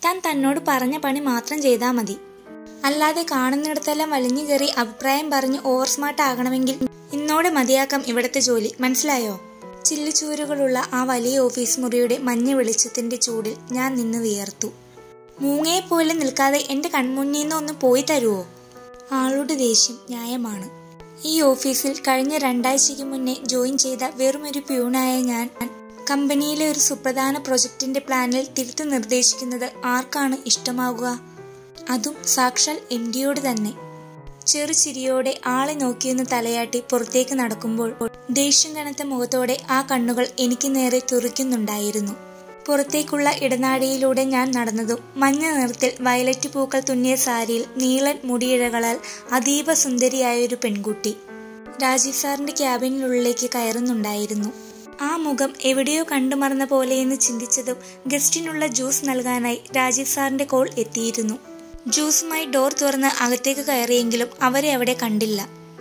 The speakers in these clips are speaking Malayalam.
താൻ തന്നോട് പറഞ്ഞ പണി മാത്രം ചെയ്താൽ മതി അല്ലാതെ കാണുന്നിടത്തെല്ലാം വലിഞ്ഞു കയറി അഭിപ്രായം പറഞ്ഞ് ഓവർ സ്മാർട്ട് ആകണമെങ്കിൽ ഇന്നോടെ മതിയാക്കാം ഇവിടുത്തെ ജോലി മനസ്സിലായോ ചില്ലുചൂരുകളുള്ള ആ വലിയ ഓഫീസ് മുറിയുടെ മഞ്ഞ വെളിച്ചത്തിന്റെ ചൂടിൽ ഞാൻ നിന്ന് വിയർത്തു മൂങ്ങയെ പോലെ നിൽക്കാതെ എന്റെ കൺമുന്നിൽ നിന്ന് ഒന്ന് പോയി തരുവോ ആളുടെ ദേഷ്യം ന്യായമാണ് ഈ ഓഫീസിൽ കഴിഞ്ഞ രണ്ടാഴ്ചയ്ക്ക് മുന്നേ ജോയിൻ ചെയ്ത വെറുമൊരു പ്യൂണായ ഞാൻ കമ്പനിയിലെ ഒരു സുപ്രധാന പ്രൊജക്ടിന്റെ പ്ലാനിൽ തിരുത്തു നിർദ്ദേശിക്കുന്നത് ആർക്കാണ് ഇഷ്ടമാകുക അതും സാക്ഷാൽ എം ഡിയോട് തന്നെ ചെറുചിരിയോടെ ആളെ നോക്കിയൊന്ന് തലയാട്ടി പുറത്തേക്ക് നടക്കുമ്പോൾ ദേഷ്യം കനത്ത മുഖത്തോടെ ആ കണ്ണുകൾ എനിക്ക് നേരെ തുറിക്കുന്നുണ്ടായിരുന്നു പുറത്തേക്കുള്ള ഇടനാഴിയിലൂടെ ഞാൻ നടന്നതും മഞ്ഞ നിറത്തിൽ വയലറ്റ് പൂക്കൾ തുന്നിയ സാരിയിൽ നീളൻ മുടിയിഴകളാൽ അതീവ സുന്ദരിയായൊരു പെൺകുട്ടി രാജീവ് സാറിന്റെ ക്യാബിനുള്ളിലേക്ക് കയറുന്നുണ്ടായിരുന്നു ആ മുഖം എവിടെയോ കണ്ടുമറന്ന പോലെയെന്ന് ചിന്തിച്ചതും ഗസ്റ്റിനുള്ള ജ്യൂസ് നൽകാനായി രാജീവ് സാറിന്റെ കോൾ എത്തിയിരുന്നു ജ്യൂസുമായി ഡോർ തുറന്ന് അകത്തേക്ക് കയറിയെങ്കിലും അവരെ അവിടെ കണ്ടില്ല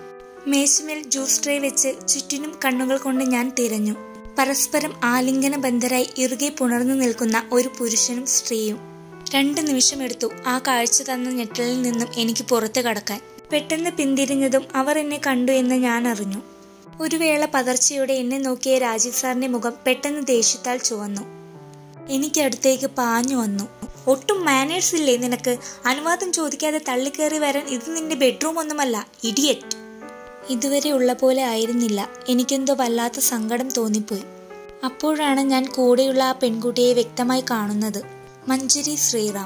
മേശമേൽ ജ്യൂസ് ട്രേ വെച്ച് ചുറ്റിനും കണ്ണുകൾ കൊണ്ട് ഞാൻ തിരഞ്ഞു പരസ്പരം ആലിംഗന ബന്ധരായി ഇറുകെ പുണർന്നു നിൽക്കുന്ന ഒരു പുരുഷനും സ്ത്രീയും രണ്ട് നിമിഷമെടുത്തു ആ കാഴ്ച തന്ന ഞെട്ടലിൽ നിന്നും എനിക്ക് പുറത്തു കടക്കാൻ പെട്ടെന്ന് പിന്തിരിഞ്ഞതും അവർ എന്നെ കണ്ടു എന്ന് ഞാൻ അറിഞ്ഞു ഒരു വേള പതർച്ചയോടെ എന്നെ നോക്കിയ രാജീവ് സാറിന്റെ മുഖം പെട്ടെന്ന് ദേഷ്യത്താൽ ചുവന്നു എനിക്കടുത്തേക്ക് പാഞ്ഞു വന്നു ഒട്ടും മാനേഴ്സ് ഇല്ലേ നിനക്ക് അനുവാദം ചോദിക്കാതെ തള്ളിക്കയറി വരാൻ ഇത് നിന്റെ ബെഡ്റൂം ഒന്നുമല്ല ഇഡിയറ്റ് ഇതുവരെ ഉള്ള പോലെ ആയിരുന്നില്ല എനിക്കെന്തോ വല്ലാത്ത സങ്കടം തോന്നിപ്പോയി അപ്പോഴാണ് ഞാൻ കൂടെയുള്ള ആ പെൺകുട്ടിയെ വ്യക്തമായി കാണുന്നത് മഞ്ജരി ശ്രീറാം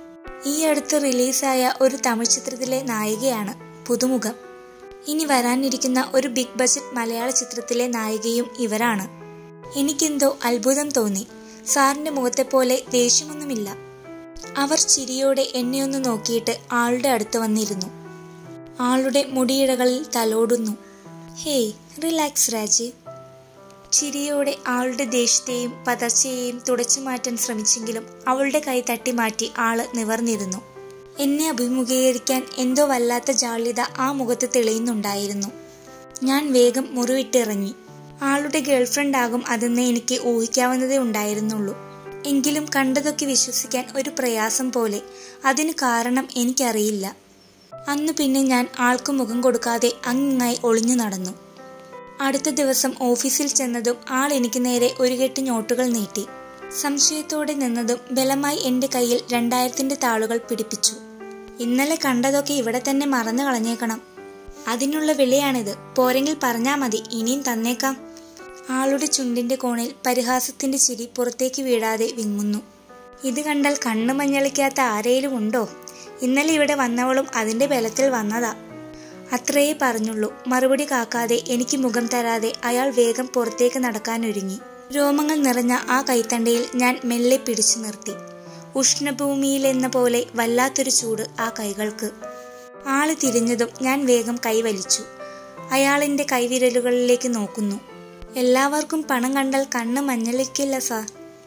ഈ അടുത്ത് റിലീസായ ഒരു തമിഴ് ചിത്രത്തിലെ നായികയാണ് പുതുമുഖം ഇനി വരാനിരിക്കുന്ന ഒരു ബിഗ് ബജറ്റ് മലയാള ചിത്രത്തിലെ നായികയും ഇവരാണ് എനിക്കെന്തോ അത്ഭുതം തോന്നി സാറിന്റെ മുഖത്തെ പോലെ ദേഷ്യമൊന്നുമില്ല അവർ ചിരിയോടെ എന്നെ ഒന്ന് നോക്കിയിട്ട് ആളുടെ അടുത്ത് വന്നിരുന്നു ആളുടെ മുടിയിഴകളിൽ തലോടുന്നു ഹേയ് റിലാക്സ് രാജീവ് ചിരിയോടെ ആളുടെ ദേഷ്യത്തെയും പതർച്ചയെയും തുടച്ചു മാറ്റാൻ ശ്രമിച്ചെങ്കിലും അവളുടെ കൈ തട്ടി മാറ്റി ആള് നിവർന്നിരുന്നു എന്നെ അഭിമുഖീകരിക്കാൻ എന്തോ വല്ലാത്ത ജാള്യത ആ മുഖത്ത് തെളിയുന്നുണ്ടായിരുന്നു ഞാൻ വേഗം മുറിവിട്ടിറങ്ങി ആളുടെ ഗേൾഫ്രണ്ട് ആകും അതെന്ന് എനിക്ക് ഊഹിക്കാവുന്നതേ ഉണ്ടായിരുന്നുള്ളൂ എങ്കിലും കണ്ടതൊക്കെ വിശ്വസിക്കാൻ ഒരു പ്രയാസം പോലെ അതിന് കാരണം എനിക്കറിയില്ല അന്ന് പിന്നെ ഞാൻ ആൾക്ക് മുഖം കൊടുക്കാതെ അങ്ങിങ്ങായി ഒളിഞ്ഞു നടന്നു അടുത്ത ദിവസം ഓഫീസിൽ ചെന്നതും ആൾ എനിക്ക് നേരെ ഒരു കെട്ട് നോട്ടുകൾ നീട്ടി സംശയത്തോടെ നിന്നതും ബലമായി എന്റെ കയ്യിൽ രണ്ടായിരത്തിന്റെ താളുകൾ പിടിപ്പിച്ചു ഇന്നലെ കണ്ടതൊക്കെ ഇവിടെ തന്നെ മറന്നു കളഞ്ഞേക്കണം അതിനുള്ള വിളിയാണിത് പോരെങ്കിൽ പറഞ്ഞാ മതി ഇനിയും തന്നേക്കാം ആളുടെ ചുണ്ടിന്റെ കോണിൽ പരിഹാസത്തിന്റെ ചിരി പുറത്തേക്ക് വീഴാതെ വിങ്ങുന്നു ഇത് കണ്ടാൽ കണ്ണു മഞ്ഞളിക്കാത്ത ആരേലും ഉണ്ടോ ഇന്നലെ ഇവിടെ വന്നവളും അതിന്റെ ബലത്തിൽ വന്നതാ അത്രയേ പറഞ്ഞുള്ളൂ മറുപടി കാക്കാതെ എനിക്ക് മുഖം തരാതെ അയാൾ വേഗം പുറത്തേക്ക് നടക്കാനൊരുങ്ങി രോമങ്ങൾ നിറഞ്ഞ ആ കൈത്തണ്ടയിൽ ഞാൻ മെല്ലെ പിടിച്ചു നിർത്തി ഉഷ്ണഭൂമിയിലെന്ന പോലെ വല്ലാത്തൊരു ചൂട് ആ കൈകൾക്ക് ആള് തിരിഞ്ഞതും ഞാൻ വേഗം കൈവലിച്ചു അയാളിന്റെ കൈവിരലുകളിലേക്ക് നോക്കുന്നു എല്ലാവർക്കും പണം കണ്ടാൽ കണ്ണ് മഞ്ഞളിക്കില്ല സാർ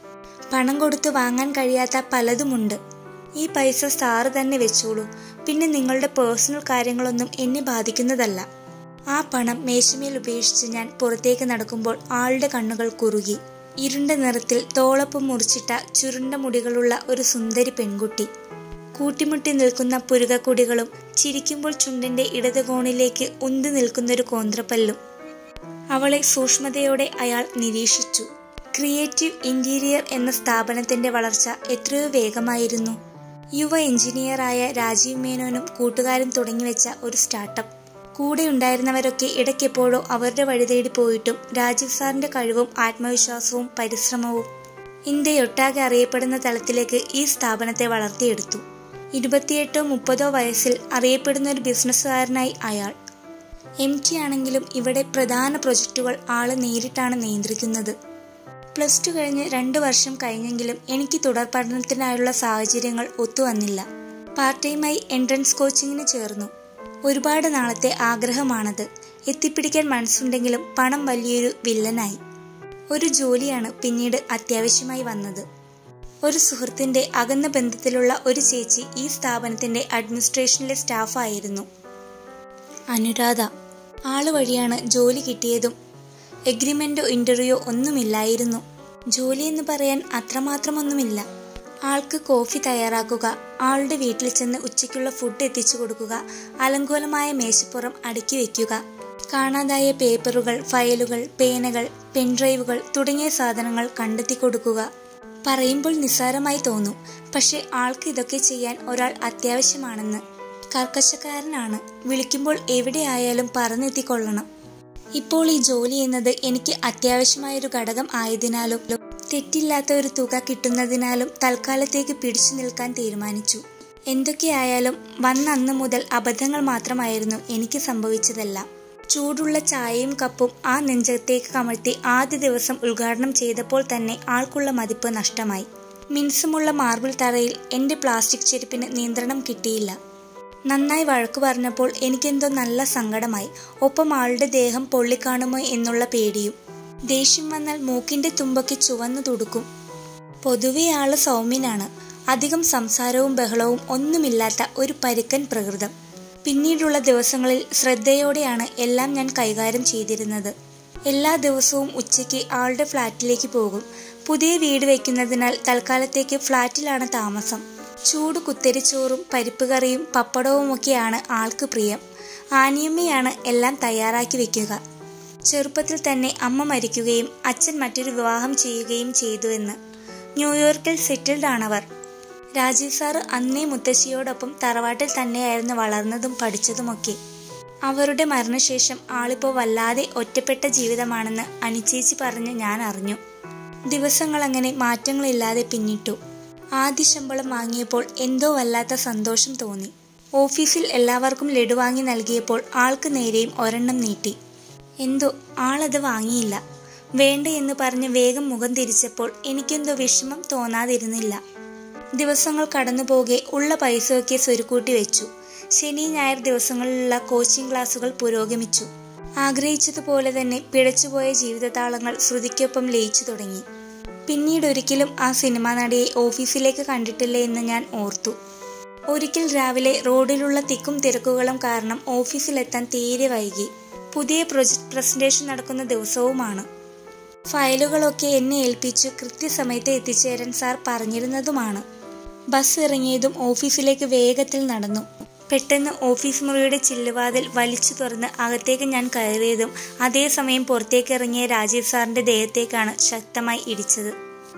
പണം കൊടുത്ത് വാങ്ങാൻ കഴിയാത്ത പലതുമുണ്ട് ഈ പൈസ സാറ് തന്നെ വെച്ചോളൂ പിന്നെ നിങ്ങളുടെ പേഴ്സണൽ കാര്യങ്ങളൊന്നും എന്നെ ബാധിക്കുന്നതല്ല ആ പണം മേശമേൽ ഉപേക്ഷിച്ച് ഞാൻ പുറത്തേക്ക് നടക്കുമ്പോൾ ആളുടെ കണ്ണുകൾ കുറുകി ഇരുണ്ട നിറത്തിൽ തോളപ്പം മുറിച്ചിട്ട ചുരുണ്ട മുടികളുള്ള ഒരു സുന്ദരി പെൺകുട്ടി കൂട്ടിമുട്ടി നിൽക്കുന്ന പുരുകക്കൊടികളും ചിരിക്കുമ്പോൾ ചുണ്ടിന്റെ ഇടത് കോണിലേക്ക് ഉന്തി നിൽക്കുന്നൊരു കോന്ത്രപ്പല്ലും അവളെ സൂക്ഷ്മതയോടെ അയാൾ നിരീക്ഷിച്ചു ക്രിയേറ്റീവ് ഇന്റീരിയർ എന്ന സ്ഥാപനത്തിന്റെ വളർച്ച എത്രയോ വേഗമായിരുന്നു യുവ എഞ്ചിനീയറായ രാജീവ് മേനോനും കൂട്ടുകാരും തുടങ്ങിവെച്ച ഒരു സ്റ്റാർട്ടപ്പ് കൂടെ ഉണ്ടായിരുന്നവരൊക്കെ ഇടയ്ക്കെപ്പോഴോ അവരുടെ വഴി തേടി പോയിട്ടും രാജീവ് സാറിന്റെ കഴിവും ആത്മവിശ്വാസവും പരിശ്രമവും ഇന്ത്യയൊട്ടാകെ അറിയപ്പെടുന്ന തലത്തിലേക്ക് ഈ സ്ഥാപനത്തെ വളർത്തിയെടുത്തു ഇരുപത്തിയെട്ടോ മുപ്പതോ വയസ്സിൽ അറിയപ്പെടുന്ന ഒരു ബിസിനസ്സുകാരനായി അയാൾ എം ടി ആണെങ്കിലും ഇവിടെ പ്രധാന പ്രൊജക്റ്റുകൾ ആള് നേരിട്ടാണ് നിയന്ത്രിക്കുന്നത് പ്ലസ് ടു കഴിഞ്ഞ് രണ്ട് വർഷം കഴിഞ്ഞെങ്കിലും എനിക്ക് തുടർ പഠനത്തിനായുള്ള സാഹചര്യങ്ങൾ ഒത്തുവന്നില്ല പാർട്ട് ടൈമായി എൻട്രൻസ് കോച്ചിങ്ങിന് ചേർന്നു ഒരുപാട് നാളത്തെ ആഗ്രഹമാണത് എത്തിപ്പിടിക്കാൻ മനസ്സുണ്ടെങ്കിലും പണം വലിയൊരു വില്ലനായി ഒരു ജോലിയാണ് പിന്നീട് അത്യാവശ്യമായി വന്നത് ഒരു സുഹൃത്തിന്റെ അകന്ന ബന്ധത്തിലുള്ള ഒരു ചേച്ചി ഈ സ്ഥാപനത്തിന്റെ അഡ്മിനിസ്ട്രേഷനിലെ സ്റ്റാഫായിരുന്നു അനുരാധ ആള് വഴിയാണ് ജോലി കിട്ടിയതും എഗ്രിമെന്റോ ഇന്റർവ്യൂയോ ഒന്നുമില്ലായിരുന്നു ജോലി എന്ന് പറയാൻ അത്രമാത്രമൊന്നുമില്ല ആൾക്ക് കോഫി തയ്യാറാക്കുക ആളുടെ വീട്ടിൽ ചെന്ന് ഉച്ചയ്ക്കുള്ള ഫുഡ് എത്തിച്ചു കൊടുക്കുക അലങ്കോലമായ മേശപ്പുറം അടുക്കി വയ്ക്കുക കാണാതായ പേപ്പറുകൾ ഫയലുകൾ പേനകൾ പെൻഡ്രൈവുകൾ തുടങ്ങിയ സാധനങ്ങൾ കണ്ടെത്തി കൊടുക്കുക പറയുമ്പോൾ നിസ്സാരമായി തോന്നും പക്ഷെ ആൾക്ക് ഇതൊക്കെ ചെയ്യാൻ ഒരാൾ അത്യാവശ്യമാണെന്ന് കർക്കശക്കാരനാണ് വിളിക്കുമ്പോൾ എവിടെയായാലും പറന്നെത്തിക്കൊള്ളണം ഇപ്പോൾ ഈ ജോലി എന്നത് എനിക്ക് അത്യാവശ്യമായൊരു ഘടകം ആയതിനാലും തെറ്റില്ലാത്ത ഒരു തുക കിട്ടുന്നതിനാലും തൽക്കാലത്തേക്ക് പിടിച്ചു നിൽക്കാൻ തീരുമാനിച്ചു എന്തൊക്കെയായാലും വന്ന അന്ന് മുതൽ അബദ്ധങ്ങൾ മാത്രമായിരുന്നു എനിക്ക് സംഭവിച്ചതെല്ലാം ചൂടുള്ള ചായയും കപ്പും ആ നെഞ്ചത്തേക്ക് കമഴ്ത്തി ആദ്യ ദിവസം ഉദ്ഘാടനം ചെയ്തപ്പോൾ തന്നെ ആൾക്കുള്ള മതിപ്പ് നഷ്ടമായി മിനുസമുള്ള മാർബിൾ തറയിൽ എന്റെ പ്ലാസ്റ്റിക് ചെരുപ്പിന് നിയന്ത്രണം കിട്ടിയില്ല നന്നായി വഴക്കു പറഞ്ഞപ്പോൾ എനിക്കെന്തോ നല്ല സങ്കടമായി ഒപ്പം ആളുടെ ദേഹം പൊള്ളിക്കാണുമോ എന്നുള്ള പേടിയും ദേഷ്യം വന്നാൽ മൂക്കിന്റെ തുമ്പൊക്കെ ചുവന്നു തുടുക്കും പൊതുവെ ആള് സൗമ്യനാണ് അധികം സംസാരവും ബഹളവും ഒന്നുമില്ലാത്ത ഒരു പരുക്കൻ പ്രകൃതം പിന്നീടുള്ള ദിവസങ്ങളിൽ ശ്രദ്ധയോടെയാണ് എല്ലാം ഞാൻ കൈകാര്യം ചെയ്തിരുന്നത് എല്ലാ ദിവസവും ഉച്ചയ്ക്ക് ആളുടെ ഫ്ലാറ്റിലേക്ക് പോകും പുതിയ വീട് വയ്ക്കുന്നതിനാൽ തൽക്കാലത്തേക്ക് ഫ്ലാറ്റിലാണ് താമസം ചൂട് കുത്തരിച്ചോറും പരിപ്പ് കറിയും പപ്പടവുമൊക്കെയാണ് ആൾക്ക് പ്രിയം ആനിയമ്മയാണ് എല്ലാം തയ്യാറാക്കി വെക്കുക ചെറുപ്പത്തിൽ തന്നെ അമ്മ മരിക്കുകയും അച്ഛൻ മറ്റൊരു വിവാഹം ചെയ്യുകയും ചെയ്തുവെന്ന് ന്യൂയോർക്കിൽ സെറ്റിൽഡ് ആണവർ രാജീവ് സാറ് അന്നേ മുത്തശ്ശിയോടൊപ്പം തറവാട്ടിൽ തന്നെയായിരുന്നു വളർന്നതും പഠിച്ചതുമൊക്കെ അവരുടെ മരണശേഷം ആളിപ്പോൾ വല്ലാതെ ഒറ്റപ്പെട്ട ജീവിതമാണെന്ന് അനിച്ചേച്ചി പറഞ്ഞ് ഞാൻ അറിഞ്ഞു ദിവസങ്ങൾ അങ്ങനെ മാറ്റങ്ങളില്ലാതെ പിന്നിട്ടു ആദ്യ ശമ്പളം വാങ്ങിയപ്പോൾ എന്തോ വല്ലാത്ത സന്തോഷം തോന്നി ഓഫീസിൽ എല്ലാവർക്കും ലഡു വാങ്ങി നൽകിയപ്പോൾ ആൾക്ക് നേരെയും ഒരെണ്ണം നീട്ടി എന്തോ ആളത് വാങ്ങിയില്ല വേണ്ട എന്ന് പറഞ്ഞ് വേഗം മുഖം തിരിച്ചപ്പോൾ എനിക്കെന്തോ വിഷമം തോന്നാതിരുന്നില്ല ദിവസങ്ങൾ കടന്നുപോകെ ഉള്ള പൈസയൊക്കെ സ്വരുക്കൂട്ടി വെച്ചു ശനി ഞായർ ദിവസങ്ങളിലുള്ള കോച്ചിങ് ക്ലാസുകൾ പുരോഗമിച്ചു ആഗ്രഹിച്ചതുപോലെ തന്നെ പിഴച്ചുപോയ ജീവിതതാളങ്ങൾ ശ്രുതിക്കൊപ്പം ലയിച്ചു തുടങ്ങി പിന്നീട് ഒരിക്കലും ആ സിനിമാ നടിയെ ഓഫീസിലേക്ക് കണ്ടിട്ടില്ല എന്ന് ഞാൻ ഓർത്തു ഒരിക്കൽ രാവിലെ റോഡിലുള്ള തിക്കും തിരക്കുകളും കാരണം ഓഫീസിലെത്താൻ തീരെ വൈകി പുതിയ പ്രൊജക്ട് പ്രസന്റേഷൻ നടക്കുന്ന ദിവസവുമാണ് ഫയലുകളൊക്കെ എന്നെ ഏൽപ്പിച്ചു കൃത്യസമയത്ത് എത്തിച്ചേരാൻ സാർ പറഞ്ഞിരുന്നതുമാണ് ബസ് ഇറങ്ങിയതും ഓഫീസിലേക്ക് വേഗത്തിൽ നടന്നു പെട്ടെന്ന് ഓഫീസ് മുറിയുടെ ചില്ലുവാതിൽ വലിച്ചു തുറന്ന് അകത്തേക്ക് ഞാൻ കയറിയതും അതേസമയം പുറത്തേക്ക് ഇറങ്ങിയ രാജീവ് സാറിന്റെ ദേഹത്തേക്കാണ് ശക്തമായി ഇടിച്ചത്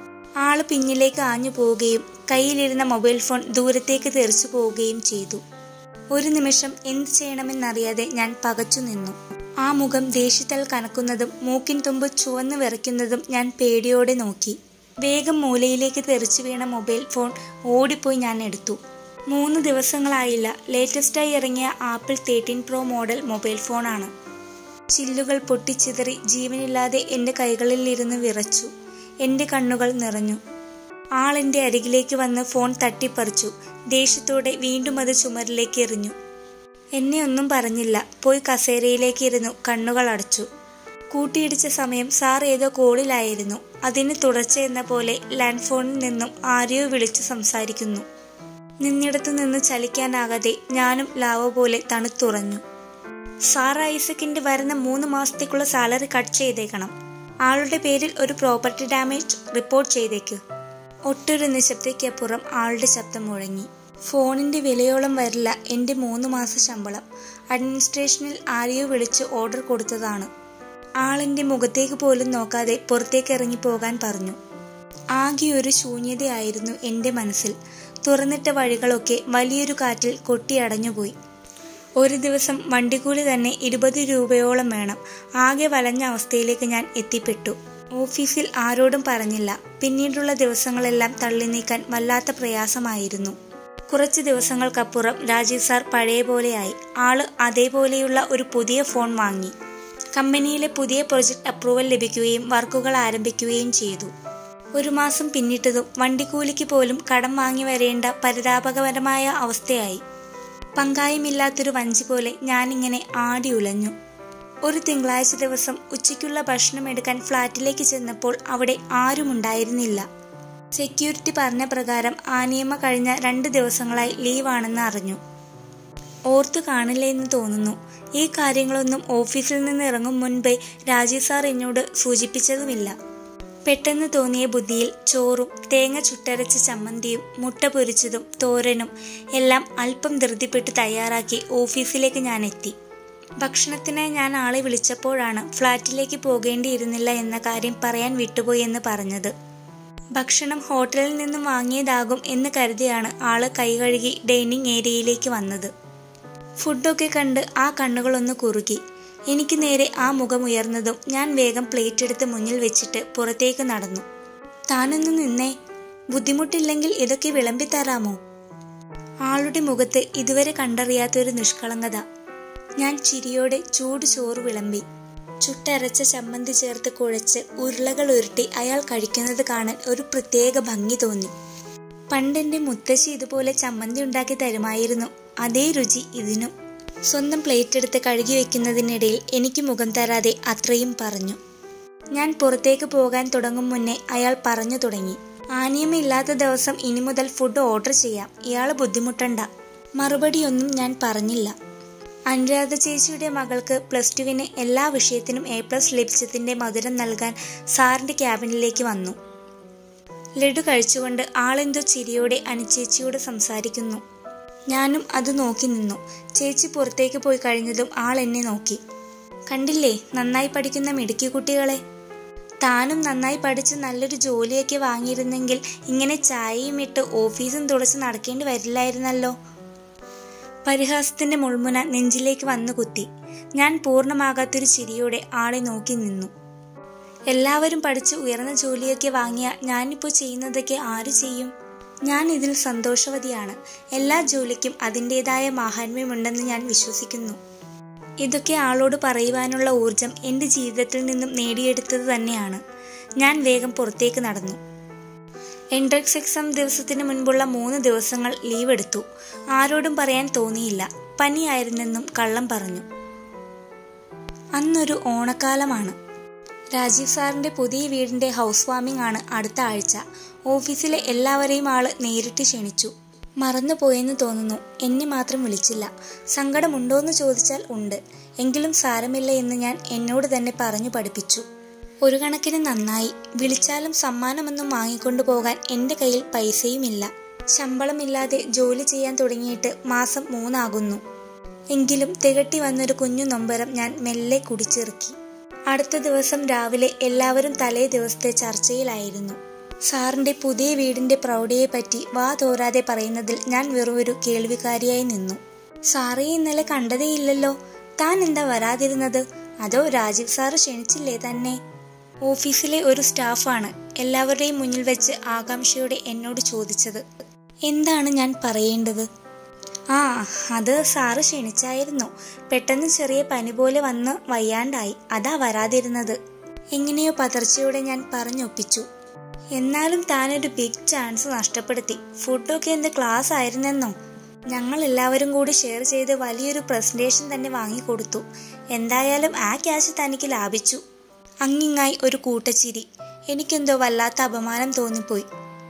ആള് പിന്നിലേക്ക് ആഞ്ഞു പോവുകയും കയ്യിലിരുന്ന മൊബൈൽ ഫോൺ ദൂരത്തേക്ക് തെറിച്ചു പോവുകയും ചെയ്തു ഒരു നിമിഷം എന്ത് ചെയ്യണമെന്നറിയാതെ ഞാൻ പകച്ചു നിന്നു ആ മുഖം ദേഷ്യത്താൽ കനക്കുന്നതും മൂക്കിൻ തുമ്പ് ചുവന്ന് വിറയ്ക്കുന്നതും ഞാൻ പേടിയോടെ നോക്കി വേഗം മൂലയിലേക്ക് തെറിച്ചു വീണ മൊബൈൽ ഫോൺ ഓടിപ്പോയി ഞാൻ എടുത്തു മൂന്ന് ദിവസങ്ങളായില്ല ലേറ്റസ്റ്റായി ഇറങ്ങിയ Apple thirteen pro model mobile ഫോണാണ് ചില്ലുകൾ പൊട്ടിച്ചിതറി ജീവനില്ലാതെ എൻ്റെ കൈകളിൽ ഇരുന്ന് വിറച്ചു എൻ്റെ കണ്ണുകൾ നിറഞ്ഞു ആൾ എൻ്റെ അരികിലേക്ക് വന്ന് ഫോൺ തട്ടിപ്പറിച്ചു ദേഷ്യത്തോടെ വീണ്ടും അത് ചുമരിലേക്ക് എറിഞ്ഞു എന്നെ ഒന്നും പറഞ്ഞില്ല പോയി കസേരയിലേക്ക് ഇരുന്നു കണ്ണുകൾ അടച്ചു കൂട്ടിയിടിച്ച സമയം സാർ ഏതോ കോളിലായിരുന്നു അതിന് തുടർച്ച എന്ന പോലെ ലാൻഡ് ഫോണിൽ നിന്നും ആരെയോ വിളിച്ചു സംസാരിക്കുന്നു നിന്നിടത്തു നിന്ന് ചലിക്കാനാകാതെ ഞാനും ലാവ പോലെ തണുത്തുറഞ്ഞു സാർ ഐസക്കിന്റെ വരുന്ന മൂന്ന് മാസത്തേക്കുള്ള സാലറി കട്ട് ചെയ്തേക്കണം ആളുടെ പേരിൽ ഒരു പ്രോപ്പർട്ടി ഡാമേജ് റിപ്പോർട്ട് ചെയ്തേക്ക് ഒട്ടൊരു നിശബ്ദയ്ക്കപ്പുറം ആളുടെ ശബ്ദം മുഴങ്ങി ഫോണിന്റെ വിലയോളം വരില്ല എന്റെ മൂന്ന് മാസ ശമ്പളം അഡ്മിനിസ്ട്രേഷനിൽ ആരെയോ വിളിച്ച് ഓർഡർ കൊടുത്തതാണ് ആളെന്റെ മുഖത്തേക്ക് പോലും നോക്കാതെ പുറത്തേക്ക് ഇറങ്ങി പോകാൻ പറഞ്ഞു ആകെ ഒരു ശൂന്യതയായിരുന്നു എന്റെ മനസ്സിൽ തുറന്നിട്ട വഴികളൊക്കെ വലിയൊരു കാറ്റിൽ കൊട്ടിയടഞ്ഞുപോയി ഒരു ദിവസം വണ്ടിക്കൂലി തന്നെ ഇരുപത് രൂപയോളം വേണം ആകെ വലഞ്ഞ അവസ്ഥയിലേക്ക് ഞാൻ എത്തിപ്പെട്ടു ഓഫീസിൽ ആരോടും പറഞ്ഞില്ല പിന്നീടുള്ള ദിവസങ്ങളെല്ലാം തള്ളി നീക്കാൻ വല്ലാത്ത പ്രയാസമായിരുന്നു കുറച്ച് ദിവസങ്ങൾക്കപ്പുറം രാജീവ് സാർ പഴയ പോലെയായി ആള് അതേപോലെയുള്ള ഒരു പുതിയ ഫോൺ വാങ്ങി കമ്പനിയിലെ പുതിയ പ്രൊജക്ട് അപ്രൂവൽ ലഭിക്കുകയും വർക്കുകൾ ആരംഭിക്കുകയും ചെയ്തു ഒരു മാസം പിന്നിട്ടതും വണ്ടിക്കൂലിക്ക് പോലും കടം വാങ്ങി വരേണ്ട പരിതാപകരമായ അവസ്ഥയായി പങ്കായമില്ലാത്തൊരു വഞ്ചി പോലെ ഞാനിങ്ങനെ ആടി ഉലഞ്ഞു ഒരു തിങ്കളാഴ്ച ദിവസം ഉച്ചയ്ക്കുള്ള ഭക്ഷണം എടുക്കാൻ ഫ്ളാറ്റിലേക്ക് ചെന്നപ്പോൾ അവിടെ ആരുമുണ്ടായിരുന്നില്ല സെക്യൂരിറ്റി പറഞ്ഞ പ്രകാരം ആനിയമ്മ കഴിഞ്ഞ രണ്ട് ദിവസങ്ങളായി ലീവാണെന്ന് അറിഞ്ഞു ഓർത്തു കാണില്ല എന്ന് തോന്നുന്നു ഈ കാര്യങ്ങളൊന്നും ഓഫീസിൽ നിന്ന് ഇറങ്ങും മുൻപേ രാജീവ് സാർ എന്നോട് സൂചിപ്പിച്ചതുമില്ല പെട്ടെന്ന് തോന്നിയ ബുദ്ധിയിൽ ചോറും തേങ്ങ ചുട്ടരച്ച ചമ്മന്തിയും മുട്ട പൊരിച്ചതും തോരനും എല്ലാം അല്പം ധൃതിപ്പെട്ട് തയ്യാറാക്കി ഓഫീസിലേക്ക് ഞാൻ എത്തി ഭക്ഷണത്തിനായി ഞാൻ ആളെ വിളിച്ചപ്പോഴാണ് ഫ്ലാറ്റിലേക്ക് പോകേണ്ടിയിരുന്നില്ല എന്ന കാര്യം പറയാൻ വിട്ടുപോയി എന്ന് പറഞ്ഞത് ഭക്ഷണം ഹോട്ടലിൽ നിന്നും വാങ്ങിയതാകും എന്ന് കരുതിയാണ് ആള് കൈ കഴുകി ഡൈനിങ് ഏരിയയിലേക്ക് വന്നത് ഫുഡൊക്കെ കണ്ട് ആ കണ്ണുകളൊന്ന് കുറുകി എനിക്ക് നേരെ ആ മുഖം ഉയർന്നതും ഞാൻ വേഗം പ്ലേറ്റ് എടുത്ത് മുന്നിൽ വെച്ചിട്ട് പുറത്തേക്ക് നടന്നു താനൊന്ന് നിന്നേ ബുദ്ധിമുട്ടില്ലെങ്കിൽ ഇതൊക്കെ വിളമ്പിത്തരാമോ ആളുടെ മുഖത്ത് ഇതുവരെ കണ്ടറിയാത്തൊരു നിഷ്കളങ്കത ഞാൻ ചിരിയോടെ ചൂട് ചോറ് വിളമ്പി ചുട്ടരച്ച ചമ്മന്തി ചേർത്ത് കുഴച്ച് ഉരുളകൾ ഉരുട്ടി അയാൾ കഴിക്കുന്നത് കാണാൻ ഒരു പ്രത്യേക ഭംഗി തോന്നി പണ്ടെന്റെ മുത്തശ്ശി ഇതുപോലെ ചമ്മന്തി ഉണ്ടാക്കി തരുമായിരുന്നു അതേ രുചി ഇതിനും സ്വന്തം പ്ലേറ്റ് എടുത്ത് കഴുകി വെക്കുന്നതിനിടയിൽ എനിക്ക് മുഖം തരാതെ അത്രയും പറഞ്ഞു ഞാൻ പുറത്തേക്ക് പോകാൻ തുടങ്ങും മുന്നേ അയാൾ പറഞ്ഞു തുടങ്ങി ആനിയമില്ലാത്ത ദിവസം ഇനി മുതൽ ഫുഡ് ഓർഡർ ചെയ്യാം ഇയാൾ ബുദ്ധിമുട്ടണ്ട മറുപടിയൊന്നും ഞാൻ പറഞ്ഞില്ല അനുരാധ ചേച്ചിയുടെ മകൾക്ക് പ്ലസ് ടുവിന് എല്ലാ വിഷയത്തിനും എ പ്ലസ് ലഭിച്ചതിന്റെ മധുരം നൽകാൻ സാറിന്റെ ക്യാബിനിലേക്ക് വന്നു ലഡു കഴിച്ചുകൊണ്ട് ആളെന്തോ ചിരിയോടെ അനുചേച്ചിയോട് സംസാരിക്കുന്നു ഞാനും അത് നോക്കി നിന്നു ചേച്ചി പുറത്തേക്ക് പോയി കഴിഞ്ഞതും ആൾ എന്നെ നോക്കി കണ്ടില്ലേ നന്നായി പഠിക്കുന്ന മിടുക്കി കുട്ടികളെ താനും നന്നായി പഠിച്ച് നല്ലൊരു ജോലിയൊക്കെ വാങ്ങിയിരുന്നെങ്കിൽ ഇങ്ങനെ ചായയും ഇട്ട് ഓഫീസും തുടച്ച് നടക്കേണ്ടി വരില്ലായിരുന്നല്ലോ പരിഹാസത്തിന്റെ മുൾമുന നെഞ്ചിലേക്ക് വന്നു കുത്തി ഞാൻ പൂർണ്ണമാകാത്തൊരു ചിരിയോടെ ആളെ നോക്കി നിന്നു എല്ലാവരും പഠിച്ച് ഉയർന്ന ജോലിയൊക്കെ വാങ്ങിയ ഞാനിപ്പോൾ ചെയ്യുന്നതൊക്കെ ആര് ചെയ്യും ഞാൻ ഇതിൽ സന്തോഷവതിയാണ് എല്ലാ ജോലിക്കും അതിൻ്റെതായ മാഹാത്മ്യമുണ്ടെന്ന് ഞാൻ വിശ്വസിക്കുന്നു ഇതൊക്കെ ആളോട് പറയുവാനുള്ള ഊർജം എൻ്റെ ജീവിതത്തിൽ നിന്നും നേടിയെടുത്തത് തന്നെയാണ് ഞാൻ വേഗം പുറത്തേക്ക് നടന്നു എൻട്രൻസ് എക്സാം ദിവസത്തിന് മുൻപുള്ള മൂന്ന് ദിവസങ്ങൾ ലീവ് എടുത്തു ആരോടും പറയാൻ തോന്നിയില്ല പനിയായിരുന്നെന്നും കള്ളം പറഞ്ഞു അന്നൊരു ഓണക്കാലമാണ് രാജീവ് സാറിന്റെ പുതിയ വീടിന്റെ ഹൗസ് വാമിംഗ് ആണ് അടുത്ത ആഴ്ച ഓഫീസിലെ എല്ലാവരെയും ആള് നേരിട്ട് ക്ഷണിച്ചു മറന്നുപോയെന്ന് തോന്നുന്നു എന്നെ മാത്രം വിളിച്ചില്ല സങ്കടമുണ്ടോയെന്ന് ചോദിച്ചാൽ ഉണ്ട് എങ്കിലും സാരമില്ല എന്ന് ഞാൻ എന്നോട് തന്നെ പറഞ്ഞു പഠിപ്പിച്ചു ഒരു കണക്കിന് നന്നായി വിളിച്ചാലും സമ്മാനമൊന്നും വാങ്ങിക്കൊണ്ടു പോകാൻ എൻ്റെ കയ്യിൽ പൈസയുമില്ല ശമ്പളമില്ലാതെ ജോലി ചെയ്യാൻ തുടങ്ങിയിട്ട് മാസം മൂന്നാകുന്നു എങ്കിലും തികട്ടി വന്നൊരു കുഞ്ഞു നൊമ്പരം ഞാൻ മെല്ലെ കുടിച്ചിറക്കി അടുത്ത ദിവസം രാവിലെ എല്ലാവരും തലേ ദിവസത്തെ ചർച്ചയിലായിരുന്നു സാറിന്റെ പുതിയ വീടിന്റെ പ്രൗഢിയെ പറ്റി വാ തോരാതെ പറയുന്നതിൽ ഞാൻ വെറും ഒരു കേൾവിക്കാരിയായി നിന്നു സാറേ ഇന്നലെ കണ്ടതേയില്ലല്ലോ താൻ എന്താ വരാതിരുന്നത് അതോ രാജീവ് സാറ് ക്ഷണിച്ചില്ലേ തന്നെ ഓഫീസിലെ ഒരു സ്റ്റാഫാണ് എല്ലാവരുടെയും മുന്നിൽ വെച്ച് ആകാംക്ഷയോടെ എന്നോട് ചോദിച്ചത് എന്താണ് ഞാൻ പറയേണ്ടത് ആ അത് സാറ് ക്ഷണിച്ചായിരുന്നു പെട്ടെന്ന് ചെറിയ പനി പോലെ വന്ന് വയ്യാണ്ടായി അതാ വരാതിരുന്നത് എങ്ങനെയോ പതർച്ചയോടെ ഞാൻ പറഞ്ഞൊപ്പിച്ചു എന്നാലും താനൊരു ബിഗ് ചാൻസ് നഷ്ടപ്പെടുത്തി ഫുഡൊക്കെ എന്ത് ക്ലാസ് ആയിരുന്നെന്നോ ഞങ്ങൾ എല്ലാവരും കൂടി ഷെയർ ചെയ്ത് വലിയൊരു പ്രസന്റേഷൻ തന്നെ വാങ്ങിക്കൊടുത്തു എന്തായാലും ആ ക്യാഷ് തനിക്ക് ലാഭിച്ചു അങ്ങിങ്ങായി ഒരു കൂട്ടച്ചിരി എനിക്കെന്തോ വല്ലാത്ത അപമാനം തോന്നിപ്പോയി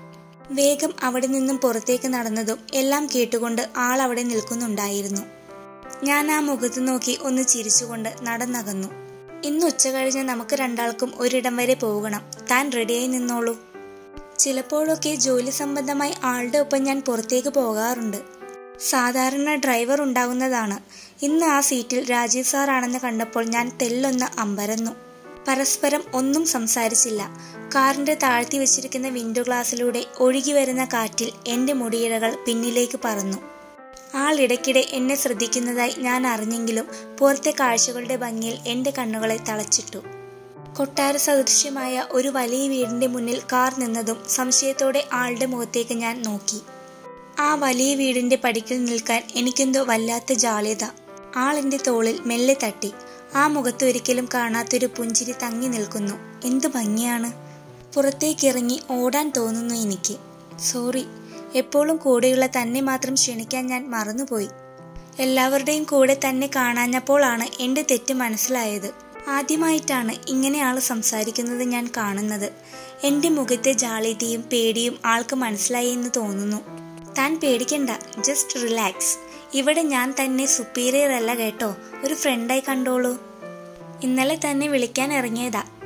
വേഗം അവിടെ നിന്നും പുറത്തേക്ക് നടന്നതും എല്ലാം കേട്ടുകൊണ്ട് ആൾ അവിടെ നിൽക്കുന്നുണ്ടായിരുന്നു ഞാൻ ആ മുഖത്ത് നോക്കി ഒന്ന് ചിരിച്ചുകൊണ്ട് നടന്നകന്നു ഇന്ന് ഉച്ച കഴിഞ്ഞ് നമുക്ക് രണ്ടാൾക്കും ഒരിടം വരെ പോകണം താൻ റെഡിയായി നിന്നോളൂ ചിലപ്പോഴൊക്കെ ജോലി സംബന്ധമായി ആളുടെ ഒപ്പം ഞാൻ പുറത്തേക്ക് പോകാറുണ്ട് സാധാരണ ഡ്രൈവർ ഉണ്ടാകുന്നതാണ് ഇന്ന് ആ സീറ്റിൽ രാജീവ് സാർ ആണെന്ന് കണ്ടപ്പോൾ ഞാൻ തെല്ലൊന്ന് അമ്പരന്നു പരസ്പരം ഒന്നും സംസാരിച്ചില്ല കാറിന്റെ താഴ്ത്തി വെച്ചിരിക്കുന്ന വിൻഡോ ഗ്ലാസ്സിലൂടെ ഒഴുകി വരുന്ന കാറ്റിൽ എന്റെ മുടിയിഴകൾ പിന്നിലേക്ക് പറന്നു ആൾ ഇടയ്ക്കിടെ എന്നെ ശ്രദ്ധിക്കുന്നതായി ഞാൻ അറിഞ്ഞെങ്കിലും പുറത്തെ കാഴ്ചകളുടെ ഭംഗിയിൽ എന്റെ കണ്ണുകളെ തളച്ചിട്ടു കൊട്ടാര സദൃശ്യമായ ഒരു വലിയ വീടിന്റെ മുന്നിൽ കാർ നിന്നതും സംശയത്തോടെ ആളുടെ മുഖത്തേക്ക് ഞാൻ നോക്കി ആ വലിയ വീടിന്റെ പടിക്കൽ നിൽക്കാൻ എനിക്കെന്തോ വല്ലാത്ത ജാള്യത ആളെന്റെ തോളിൽ മെല്ലെ തട്ടി ആ മുഖത്ത് ഒരിക്കലും കാണാത്തൊരു പുഞ്ചിരി തങ്ങി നിൽക്കുന്നു എന്ത് ഭംഗിയാണ് പുറത്തേക്കിറങ്ങി ഓടാൻ തോന്നുന്നു എനിക്ക് സോറി എപ്പോഴും കൂടെയുള്ള തന്നെ മാത്രം ക്ഷണിക്കാൻ ഞാൻ മറന്നുപോയി എല്ലാവരുടെയും കൂടെ തന്നെ കാണാഞ്ഞപ്പോഴാണ് എന്റെ തെറ്റ് മനസ്സിലായത് ആദ്യമായിട്ടാണ് ഇങ്ങനെ ആൾ സംസാരിക്കുന്നത് ഞാൻ കാണുന്നത് എന്റെ മുഖത്തെ ജാളിതയും പേടിയും ആൾക്ക് മനസ്സിലായി എന്ന് തോന്നുന്നു താൻ പേടിക്കണ്ട ജസ്റ്റ് റിലാക്സ് ഇവിടെ ഞാൻ തന്നെ സുപ്പീരിയർ അല്ല കേട്ടോ ഒരു ഫ്രണ്ടായി കണ്ടോളൂ ഇന്നലെ തന്നെ വിളിക്കാൻ ഇറങ്ങിയതാ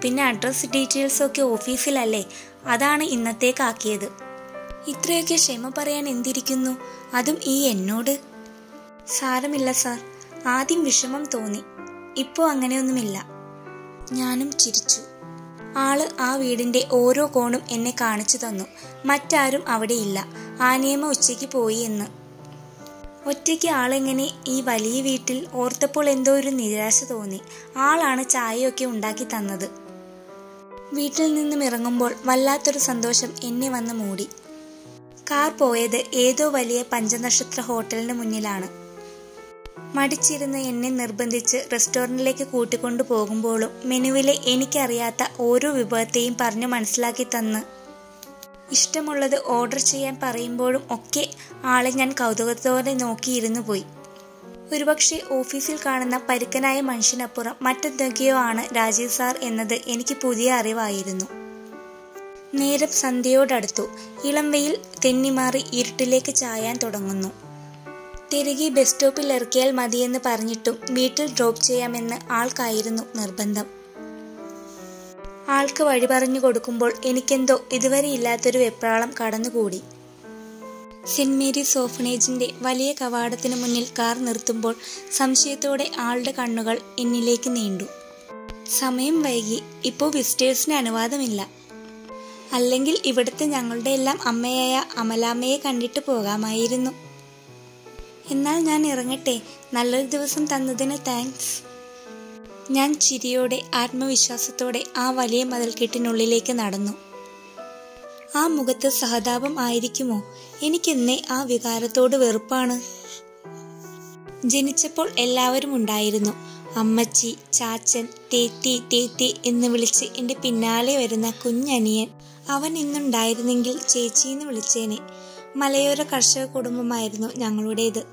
പിന്നെ അഡ്രസ് ഡീറ്റെയിൽസും ഒക്കെ ഓഫീസിലല്ലേ അതാണ് ഇന്നത്തേക്കാക്കിയത് ഇത്രയൊക്കെ ക്ഷമ പറയാൻ എന്തിരിക്കുന്നു അതും ഈ എന്നോട് സാരമില്ല സാർ ആദ്യം വിഷമം തോന്നി ഇപ്പോൾ അങ്ങനെയൊന്നുമില്ല ഞാനും ചിരിച്ചു ആള് ആ വീടിന്റെ ഓരോ കോണും എന്നെ കാണിച്ചു തന്നു മറ്റാരും അവിടെയില്ല ആനിയമ്മ ഉച്ചയ്ക്ക് പോയി എന്ന് ഒറ്റയ്ക്ക് ആളെങ്ങനെ ഈ വലിയ വീട്ടിൽ ഓർത്തപ്പോൾ എന്തോ ഒരു നിരാശ തോന്നി ആളാണ് ചായയൊക്കെ ഉണ്ടാക്കി തന്നത് വീട്ടിൽ നിന്നും ഇറങ്ങുമ്പോൾ വല്ലാത്തൊരു സന്തോഷം എന്നെ വന്ന് മൂടി കാർ പോയത് ഏതോ വലിയ പഞ്ചനക്ഷത്ര ഹോട്ടലിന് മുന്നിലാണ് മടിച്ചിരുന്ന് എന്നെ നിർബന്ധിച്ച് റെസ്റ്റോറൻറ്റിലേക്ക് കൂട്ടിക്കൊണ്ടു പോകുമ്പോഴും മെനുവിലെ എനിക്കറിയാത്ത ഓരോ വിഭവത്തെയും പറഞ്ഞു മനസ്സിലാക്കി തന്ന് ഇഷ്ടമുള്ളത് ഓർഡർ ചെയ്യാൻ പറയുമ്പോഴും ഒക്കെ ആളെ ഞാൻ കൗതുകത്തോടെ നോക്കിയിരുന്നു പോയി ഒരുപക്ഷെ ഓഫീസിൽ കാണുന്ന പരുക്കനായ മനുഷ്യനപ്പുറം മറ്റെന്തൊക്കെയോ ആണ് രാജീവ് സാർ എന്നത് എനിക്ക് പുതിയ അറിവായിരുന്നു നേരം സന്ധ്യയോടടുത്തു ഇളം വെയിൽ തെന്നിമാറി ഇരുട്ടിലേക്ക് ചായാൻ തുടങ്ങുന്നു തിരികെ ബസ് സ്റ്റോപ്പിൽ ഇറക്കിയാൽ മതിയെന്ന് പറഞ്ഞിട്ടും വീട്ടിൽ ഡ്രോപ്പ് ചെയ്യാമെന്ന് ആൾക്കായിരുന്നു നിർബന്ധം ആൾക്ക് വഴി പറഞ്ഞു കൊടുക്കുമ്പോൾ എനിക്കെന്തോ ഇതുവരെ ഇല്ലാത്തൊരു വെപ്രാളം കടന്നുകൂടി സെന്റ് മേരീസ് ഓഫനേജിന്റെ വലിയ കവാടത്തിന് മുന്നിൽ കാർ നിർത്തുമ്പോൾ സംശയത്തോടെ ആളുടെ കണ്ണുകൾ എന്നിലേക്ക് നീണ്ടു സമയം വൈകി ഇപ്പോൾ വിസിറ്റേഴ്സിന് അനുവാദമില്ല അല്ലെങ്കിൽ ഇവിടുത്തെ ഞങ്ങളുടെ എല്ലാം അമ്മയായ അമലാമ്മയെ കണ്ടിട്ട് പോകാമായിരുന്നു എന്നാൽ ഞാൻ ഇറങ്ങട്ടെ നല്ലൊരു ദിവസം തന്നതിന് താങ്ക്സ് ഞാൻ ചിരിയോടെ ആത്മവിശ്വാസത്തോടെ ആ വലിയ മതിൽക്കെട്ടിനുള്ളിലേക്ക് നടന്നു ആ മുഖത്ത് സഹതാപം ആയിരിക്കുമോ എനിക്കെന്നേ ആ വികാരത്തോട് വെറുപ്പാണ് ജനിച്ചപ്പോൾ എല്ലാവരും ഉണ്ടായിരുന്നു അമ്മച്ചി ചാച്ചൻ തേത്തി തേത്തി എന്ന് വിളിച്ച് എൻ്റെ പിന്നാലെ വരുന്ന കുഞ്ഞനിയൻ അവൻ ഇന്നുണ്ടായിരുന്നെങ്കിൽ ചേച്ചിന്ന് വിളിച്ചേനെ മലയോര കർഷക കുടുംബമായിരുന്നു ഞങ്ങളുടേത്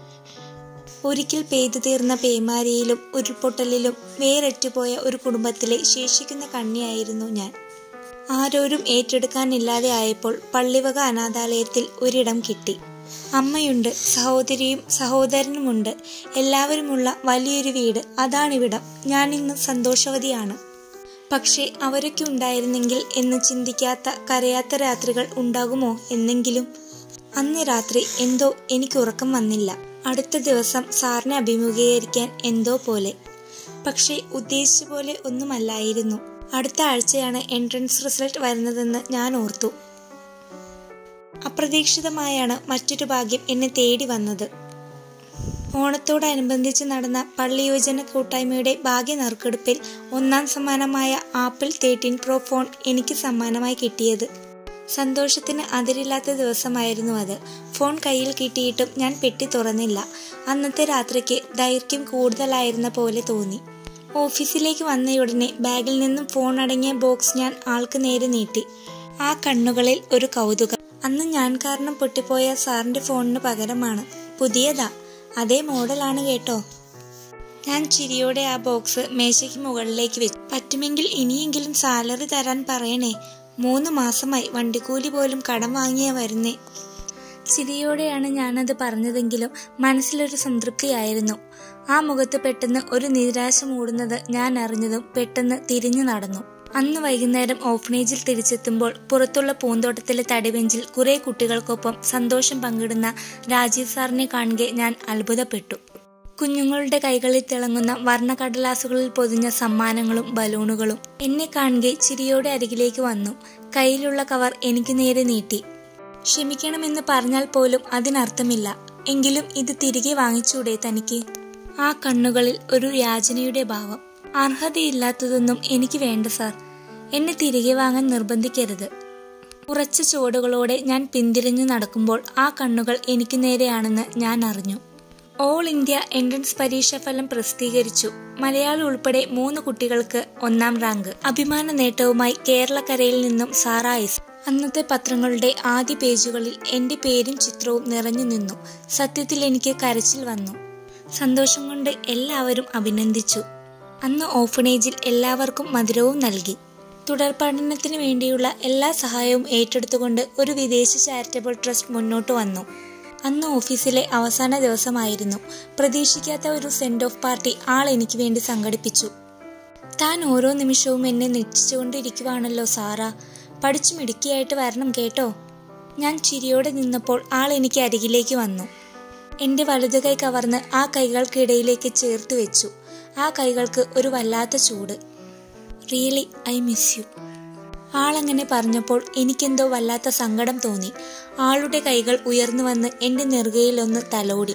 ഒരിക്കൽ പെയ്തു തീർന്ന പേമാരിയിലും ഉരുൾപൊട്ടലിലും വേററ്റുപോയ ഒരു കുടുംബത്തിലെ ശേഷിക്കുന്ന കണ്ണിയായിരുന്നു ഞാൻ ആരോരും ഏറ്റെടുക്കാനില്ലാതെ ആയപ്പോൾ പള്ളിവക അനാഥാലയത്തിൽ ഒരിടം കിട്ടി അമ്മയുണ്ട് സഹോദരിയും സഹോദരനുമുണ്ട് എല്ലാവരുമുള്ള വലിയൊരു വീട് അതാണിവിടം ഞാൻ ഇന്ന് സന്തോഷവതിയാണ് പക്ഷേ അവരൊക്കെ ഉണ്ടായിരുന്നെങ്കിൽ എന്ന് ചിന്തിക്കാത്ത കരയാത്ത രാത്രികൾ ഉണ്ടാകുമോ എന്നെങ്കിലും അന്ന് രാത്രി എന്തോ എനിക്ക് ഉറക്കം വന്നില്ല അടുത്ത ദിവസം സാറിനെ അഭിമുഖീകരിക്കാൻ എന്തോ പോലെ പക്ഷേ ഉദ്ദേശിച്ച പോലെ ഒന്നുമല്ലായിരുന്നു അടുത്ത ആഴ്ചയാണ് എൻട്രൻസ് റിസൾട്ട് വരുന്നതെന്ന് ഞാൻ ഓർത്തു അപ്രതീക്ഷിതമായാണ് മറ്റൊരു ഭാഗ്യം എന്നെ തേടി വന്നത് ഓണത്തോടനുബന്ധിച്ച് നടന്ന പള്ളിയോജന കൂട്ടായ്മയുടെ ഭാഗ്യ നറുക്കെടുപ്പിൽ ഒന്നാം സമ്മാനമായ ആപ്പിൾ തേർട്ടീൻ പ്രോ ഫോൺ എനിക്ക് സമ്മാനമായി കിട്ടിയത് സന്തോഷത്തിന് അതിരില്ലാത്ത ദിവസമായിരുന്നു അത് ഫോൺ കയ്യിൽ കിട്ടിയിട്ടും ഞാൻ പെട്ടി തുറന്നില്ല അന്നത്തെ രാത്രിക്ക് ദൈർഘ്യം കൂടുതലായിരുന്ന പോലെ തോന്നി ഓഫീസിലേക്ക് വന്നയുടനെ ബാഗിൽ നിന്നും ഫോൺ അടങ്ങിയ ബോക്സ് ഞാൻ ആൾക്ക് നേരെ നീട്ടി ആ കണ്ണുകളിൽ ഒരു കൗതുകം അന്ന് ഞാൻ കാരണം പൊട്ടിപ്പോയ സാറിന്റെ ഫോണിന് പകരമാണ് പുതിയതാ അതേ മോഡലാണ് കേട്ടോ ഞാൻ ചിരിയോടെ ആ ബോക്സ് മേശയ്ക്ക് മുകളിലേക്ക് വെച്ചു പറ്റുമെങ്കിൽ ഇനിയെങ്കിലും സാലറി തരാൻ പറയണേ മൂന്ന് മാസമായി വണ്ടിക്കൂലി പോലും കടം വാങ്ങിയാ വരുന്നേ ചിരിയോടെയാണ് ഞാനത് പറഞ്ഞതെങ്കിലും മനസ്സിലൊരു സംതൃപ്തിയായിരുന്നു ആ മുഖത്ത് പെട്ടെന്ന് ഒരു നിരാശ മൂടുന്നത് ഞാൻ അറിഞ്ഞതും പെട്ടെന്ന് തിരിഞ്ഞു നടന്നു അന്ന് വൈകുന്നേരം ഓഫനേജിൽ തിരിച്ചെത്തുമ്പോൾ പുറത്തുള്ള പൂന്തോട്ടത്തിലെ തടിബെഞ്ചിൽ കുറെ കുട്ടികൾക്കൊപ്പം സന്തോഷം പങ്കിടുന്ന രാജീവ് സാറിനെ കാണുക ഞാൻ അത്ഭുതപ്പെട്ടു കുഞ്ഞുങ്ങളുടെ കൈകളിൽ തിളങ്ങുന്ന വർണ്ണക്കടലാസുകളിൽ പൊതിഞ്ഞ സമ്മാനങ്ങളും ബലൂണുകളും എന്നെ കാണുക ചിരിയോടെ അരികിലേക്ക് വന്നു കയ്യിലുള്ള കവർ എനിക്ക് നേരെ നീട്ടി ക്ഷമിക്കണമെന്ന് പറഞ്ഞാൽ പോലും അതിനർത്ഥമില്ല എങ്കിലും ഇത് തിരികെ വാങ്ങിച്ചൂടെ തനിക്ക് ആ കണ്ണുകളിൽ ഒരു യാചനയുടെ ഭാവം അർഹതയില്ലാത്തതൊന്നും എനിക്ക് വേണ്ട സാർ എന്നെ തിരികെ വാങ്ങാൻ നിർബന്ധിക്കരുത് ഉറച്ച ചുവടുകളോടെ ഞാൻ പിന്തിരിഞ്ഞു നടക്കുമ്പോൾ ആ കണ്ണുകൾ എനിക്ക് നേരെയാണെന്ന് ഞാൻ അറിഞ്ഞു ഓൾ ഇന്ത്യ എൻട്രൻസ് പരീക്ഷാ ഫലം പ്രസിദ്ധീകരിച്ചു മലയാളം ഉൾപ്പെടെ മൂന്ന് കുട്ടികൾക്ക് ഒന്നാം റാങ്ക് അഭിമാന നേട്ടവുമായി കേരളക്കരയിൽ നിന്നും സാറായിസ് അന്നത്തെ പത്രങ്ങളുടെ ആദ്യ പേജുകളിൽ എന്റെ പേരും ചിത്രവും നിറഞ്ഞു നിന്നു സത്യത്തിൽ എനിക്ക് കരച്ചിൽ വന്നു സന്തോഷം കൊണ്ട് എല്ലാവരും അഭിനന്ദിച്ചു അന്ന് ഓഫനേജിൽ എല്ലാവർക്കും മധുരവും നൽകി തുടർ പഠനത്തിന് വേണ്ടിയുള്ള എല്ലാ സഹായവും ഏറ്റെടുത്തുകൊണ്ട് ഒരു വിദേശ ചാരിറ്റബിൾ ട്രസ്റ്റ് മുന്നോട്ട് വന്നു അന്ന് ഓഫീസിലെ അവസാന ദിവസമായിരുന്നു പ്രതീക്ഷിക്കാത്ത ഒരു സെൻഡ് ഓഫ് പാർട്ടി ആൾ എനിക്ക് വേണ്ടി സംഘടിപ്പിച്ചു താൻ ഓരോ നിമിഷവും എന്നെ നിശ്ചിച്ചുകൊണ്ടിരിക്കുവാണല്ലോ സാറ പഠിച്ചു മിടുക്കിയായിട്ട് വരണം കേട്ടോ ഞാൻ ചിരിയോടെ നിന്നപ്പോൾ ആൾ എനിക്ക് അരികിലേക്ക് വന്നു എൻ്റെ വലതുകൈ കവർന്ന് ആ കൈകൾക്കിടയിലേക്ക് ചേർത്ത് വെച്ചു ആ കൈകൾക്ക് ഒരു വല്ലാത്ത ചൂട് റിയലി ഐ മിസ് യു ആളങ്ങനെ പറഞ്ഞപ്പോൾ എനിക്കെന്തോ വല്ലാത്ത സങ്കടം തോന്നി ആളുടെ കൈകൾ ഉയർന്നു വന്ന് എൻ്റെ നെറുകയിലൊന്ന് തലോടി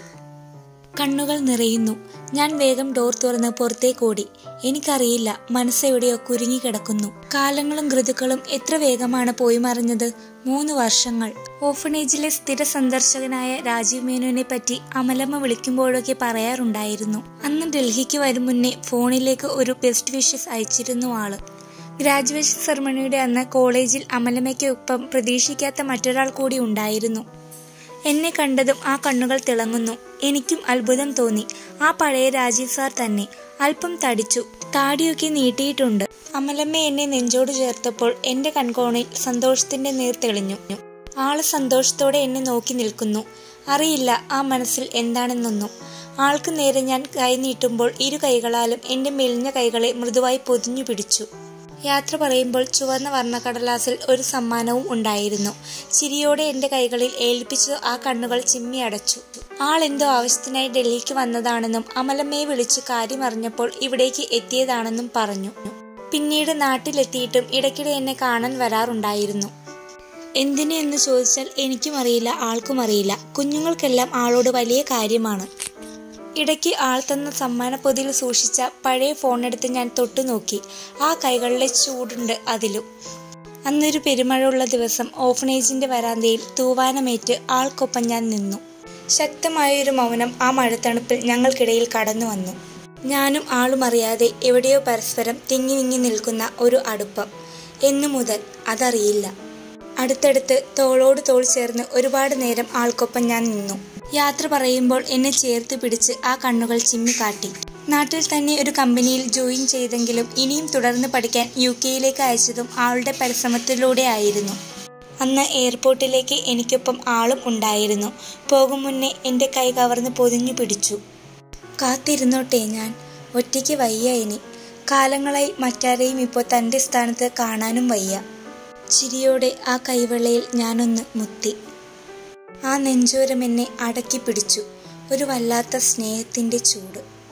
കണ്ണുകൾ നിറയുന്നു ഞാൻ വേഗം ഡോർ തുറന്ന് പുറത്തേക്കോടി എനിക്കറിയില്ല മനസ്സെവിടെയോ കുരുങ്ങിക്കിടക്കുന്നു കാലങ്ങളും ഋതുക്കളും എത്ര വേഗമാണ് പോയി മറിഞ്ഞത് മൂന്ന് വർഷങ്ങൾ ഓഫനേജിലെ സ്ഥിര സന്ദർശകനായ രാജീവ് മേനോനെ പറ്റി അമലമ്മ വിളിക്കുമ്പോഴൊക്കെ പറയാറുണ്ടായിരുന്നു അന്ന് ഡൽഹിക്ക് വരും മുന്നേ ഫോണിലേക്ക് ഒരു ബെസ്റ്റ് വിഷസ് അയച്ചിരുന്നു ആള് ഗ്രാജുവേഷൻ സെറമണിയുടെ അന്ന് കോളേജിൽ അമലമ്മയ്ക്കൊപ്പം പ്രതീക്ഷിക്കാത്ത മറ്റൊരാൾ കൂടി ഉണ്ടായിരുന്നു എന്നെ കണ്ടതും ആ കണ്ണുകൾ തിളങ്ങുന്നു എനിക്കും അത്ഭുതം തോന്നി ആ പഴയ രാജീവ് സാർ തന്നെ അല്പം തടിച്ചു താടിയൊക്കെ നീട്ടിയിട്ടുണ്ട് അമലമ്മ എന്നെ നെഞ്ചോട് ചേർത്തപ്പോൾ എന്റെ കൺകോണിൽ സന്തോഷത്തിന്റെ നീർ തെളിഞ്ഞു ആള് സന്തോഷത്തോടെ എന്നെ നോക്കി നിൽക്കുന്നു അറിയില്ല ആ മനസ്സിൽ എന്താണെന്നൊന്നും ആൾക്ക് നേരെ ഞാൻ കൈ നീട്ടുമ്പോൾ ഇരു കൈകളാലും എന്റെ മെലിഞ്ഞ കൈകളെ മൃദുവായി പൊതിഞ്ഞു പിടിച്ചു യാത്ര പറയുമ്പോൾ ചുവന്ന വർണ്ണക്കടലാസിൽ ഒരു സമ്മാനവും ഉണ്ടായിരുന്നു ചിരിയോടെ എന്റെ കൈകളിൽ ഏൽപ്പിച്ചു ആ കണ്ണുകൾ ചിമ്മി അടച്ചു ആൾ എന്തോ ആവശ്യത്തിനായി ഡൽഹിക്ക് വന്നതാണെന്നും അമലമ്മയെ വിളിച്ചു കാര്യമറിഞ്ഞപ്പോൾ ഇവിടേക്ക് എത്തിയതാണെന്നും പറഞ്ഞു പിന്നീട് നാട്ടിലെത്തിയിട്ടും ഇടയ്ക്കിടെ എന്നെ കാണാൻ വരാറുണ്ടായിരുന്നു എന്തിനു എന്ന് ചോദിച്ചാൽ എനിക്കും അറിയില്ല ആൾക്കും അറിയില്ല കുഞ്ഞുങ്ങൾക്കെല്ലാം ആളോട് വലിയ കാര്യമാണ് ഇടയ്ക്ക് ആൾ തന്ന സമ്മാന പൊതിയിൽ സൂക്ഷിച്ച പഴയ ഫോണെടുത്ത് ഞാൻ തൊട്ടു നോക്കി ആ കൈകളിലെ ചൂടുണ്ട് അതിലും അന്നൊരു പെരുമഴയുള്ള ദിവസം ഓഫനേജിന്റെ വരാന്തയിൽ തൂവാനമേറ്റ് ആൾക്കൊപ്പം ഞാൻ നിന്നു ശക്തമായൊരു മൗനം ആ മഴത്തണുപ്പിൽ ഞങ്ങൾക്കിടയിൽ കടന്നു വന്നു ഞാനും ആളും അറിയാതെ എവിടെയോ പരസ്പരം തിങ്ങി നിങ്ങി നിൽക്കുന്ന ഒരു അടുപ്പം എന്നു മുതൽ അതറിയില്ല അടുത്തടുത്ത് തോളോട് തോൾ ചേർന്ന് ഒരുപാട് നേരം ആൾക്കൊപ്പം ഞാൻ നിന്നു യാത്ര പറയുമ്പോൾ എന്നെ ചേർത്ത് പിടിച്ച് ആ കണ്ണുകൾ ചിമ്മിക്കാട്ടി നാട്ടിൽ തന്നെ ഒരു കമ്പനിയിൽ ജോയിൻ ചെയ്തെങ്കിലും ഇനിയും തുടർന്ന് പഠിക്കാൻ യു കെയിലേക്ക് അയച്ചതും ആളുടെ പരിശ്രമത്തിലൂടെ ആയിരുന്നു അന്ന് എയർപോർട്ടിലേക്ക് എനിക്കൊപ്പം ആളും ഉണ്ടായിരുന്നു പോകും മുന്നേ എൻ്റെ കൈ കവർന്ന് പൊതിഞ്ഞു പിടിച്ചു കാത്തിരുന്നോട്ടെ ഞാൻ ഒറ്റയ്ക്ക് വയ്യ ഇനി കാലങ്ങളായി മറ്റാരെയും ഇപ്പോൾ തൻ്റെ സ്ഥാനത്ത് കാണാനും വയ്യ ചിരിയോടെ ആ കൈവെള്ളയിൽ ഞാനൊന്ന് മുത്തി ആ നെഞ്ചോരം എന്നെ അടക്കി പിടിച്ചു ഒരു വല്ലാത്ത സ്നേഹത്തിൻ്റെ ചൂട്